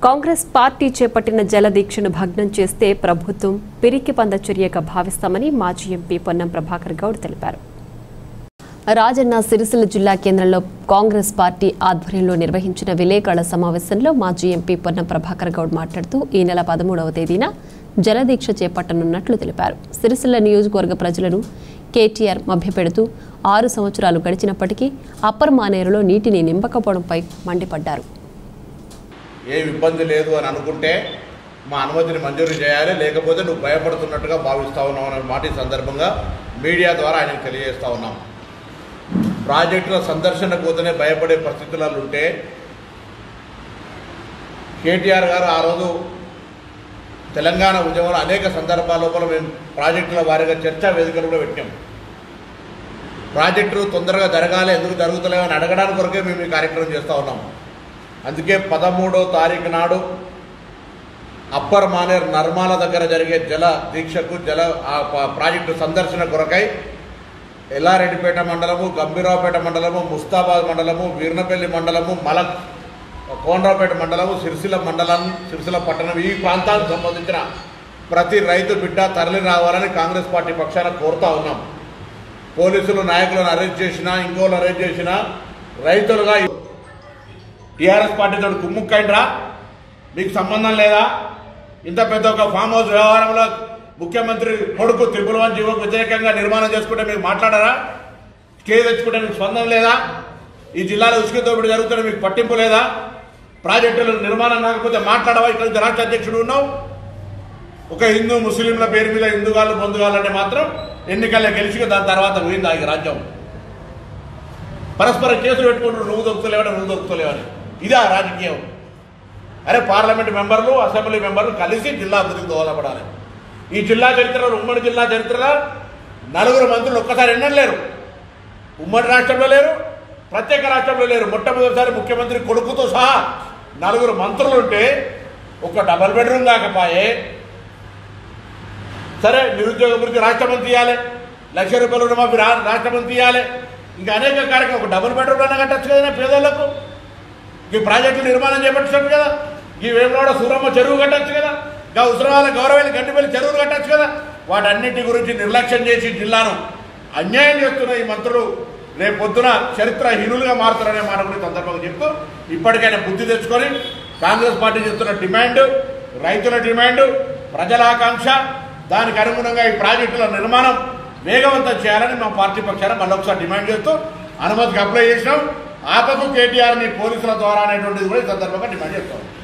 Congress party చేపట్టిన జలదీక్షను భగ్నం చేస్తే ప్రభుత్వం పిరికి పంద చర్యగా భావిస్తామని మాజీ ఎంపీ పొన్నం ప్రభాకర్ గౌడ్ తెలిపారు రాజన్న సిరిసిల్ల జిల్లా కేంద్రంలో కాంగ్రెస్ పార్టీ ఆధ్వర్యంలో నిర్వహించిన విలేకరుల సమావేశంలో మాజీ ఎంపీ పొన్నం ప్రభాకర్ గౌడ్ మాట్లాడుతూ ఈ నెల పదమూడవ తేదీన జలదీక్ష చేపట్టనున్నట్లు తెలిపారు సిరిసిల్ల నియోజకవర్గ ప్రజలను కేటీఆర్ మభ్యపెడుతూ ఆరు సంవత్సరాలు గడిచినప్పటికీ అప్పర్ మానేరులో నీటిని నింపకపోవడంపై మండిపడ్డారు ఏం ఇబ్బంది లేదు అని అనుకుంటే మా అనుమతిని మంజూరు చేయాలి లేకపోతే నువ్వు భయపడుతున్నట్టుగా భావిస్తా ఉన్నావు అనే మాట ఈ సందర్భంగా మీడియా ద్వారా ఆయనకు తెలియజేస్తా ఉన్నాం ప్రాజెక్టుల సందర్శన పోతేనే భయపడే పరిస్థితులలో ఉంటే కేటీఆర్ గారు ఆ రోజు తెలంగాణ ఉద్యమంలో అనేక సందర్భాల లోపల మేము ప్రాజెక్టుల వారిగా చర్చా వేదికలు కూడా పెట్టాం ప్రాజెక్టులు తొందరగా జరగాలి ఎందుకు జరుగుతలేవని అడగడానికి కొరకే మేము ఈ కార్యక్రమం చేస్తూ ఉన్నాం అందుకే పదమూడో తారీఖు నాడు అప్పర్ మానేర్ నర్మాల దగ్గర జరిగే జల దీక్షకు జల ఆ ప- ప్రాజెక్టు సందర్శన కొరకై ఎల్లారెడ్డిపేట మండలము గంభీరావుపేట మండలము ముస్తాబాద్ మండలము వీర్నపల్లి మండలము మలక్ కోనరావుపేట మండలము సిరిసిల్ల మండలం సిరిసిల్ల పట్టణం ఈ ప్రాంతానికి సంబంధించిన ప్రతి రైతు బిడ్డ తరలి రావాలని కాంగ్రెస్ పార్టీ పక్షాన కోరుతా ఉన్నాం పోలీసులు నాయకులను అరెస్ట్ చేసినా ఇంకోళ్ళు అరెస్ట్ చేసినా రైతులుగా టీఆర్ఎస్ పార్టీతో కుమ్ముక్కైండ్రా మీకు సంబంధం లేదా ఇంత పెద్ద ఒక ఫామ్ హౌస్ వ్యవహారంలో ముఖ్యమంత్రి కొడుకు త్రిపుల్ వన్ జీవోకు వ్యతిరేకంగా నిర్మాణం చేసుకుంటే మీకు మాట్లాడారా కేసు తెచ్చుకుంటే మీకు స్పందన లేదా ఈ జిల్లాలో ఉసుక దోపిడీ జరుగుతుంటే మీకు పట్టింపు లేదా ప్రాజెక్టులు నిర్మాణం కాకపోతే మాట్లాడవా ఇక్కడ నుంచి రాష్ట్ర అధ్యక్షుడు ఉన్నావు ఒక హిందూ ముస్లింల పేరు మీద హిందుగాళ్ళు బంధుగాళ్ళు అంటే మాత్రం ఎన్నికల్లో గెలిచి దాని తర్వాత పోయింది ఆ రాజ్యం పరస్పర కేసులు పెట్టుకుంటారు నువ్వు దొరుకుతలేవని నువ్వు దొరుకుతలేవని ఇదే ఆ రాజకీయం అరే పార్లమెంట్ మెంబర్లు అసెంబ్లీ మెంబర్లు కలిసి జిల్లా అభివృద్ధికి దోహదపడాలి ఈ జిల్లా చరిత్రలో ఉమ్మడి జిల్లా చరిత్రలో నలుగురు మంత్రులు ఒక్కసారి ఎన్నడూ లేరు ఉమ్మడి రాష్ట్రంలో లేరు ప్రత్యేక రాష్ట్రంలో లేరు మొట్టమొదటిసారి ముఖ్యమంత్రి కొడుకుతో సహా నలుగురు మంత్రులు ఉంటే ఒక డబల్ బెడ్రూమ్ కాకపోయే సరే నిరుద్యోగ అభివృద్ధి రాష్ట్రమంత్రి ఇవ్వాలి లక్ష రూపాయల రుణమాఫీ రా రాష్ట్రమంత్రి ఇవ్వాలి ఇంకా అనేక కార్యక్రమం ఒక డబుల్ బెడ్రూమ్ అన్న కట్టచ్చు కదా పేదోళ్లకు ఈ ప్రాజెక్టులు నిర్మాణం చేపట్టచ్చు కదా ఈ వేమలోడ సూరమ్మ చెరువు కట్టచ్చు కదా ఇంకా ఉత్తరాల గౌరవాలు గడ్డిపల్లి చెరువులు కట్టచ్చు కదా వాటన్నిటి గురించి నిర్లక్ష్యం చేసి జిల్లాను అన్యాయం చేస్తున్న ఈ మంత్రులు రేపు పొద్దున చరిత్రహీనులుగా మారుతారనే మాట కూడా ఈ సందర్భంగా చెప్తూ ఇప్పటికైనా బుద్ధి తెచ్చుకొని కాంగ్రెస్ పార్టీ చేస్తున్న డిమాండ్ రైతుల డిమాండ్ ప్రజల ఆకాంక్ష దానికి అనుగుణంగా ఈ ప్రాజెక్టుల నిర్మాణం వేగవంతం చేయాలని మా పార్టీ పక్షాన మళ్ళొకసారి డిమాండ్ చేస్తూ అనుమతికి అప్లై చేసినాం ఆపకు కేటీఆర్ని పోలీసుల ద్వారా అనేటువంటిది కూడా ఈ సందర్భంగా డిమాండ్ చేస్తాం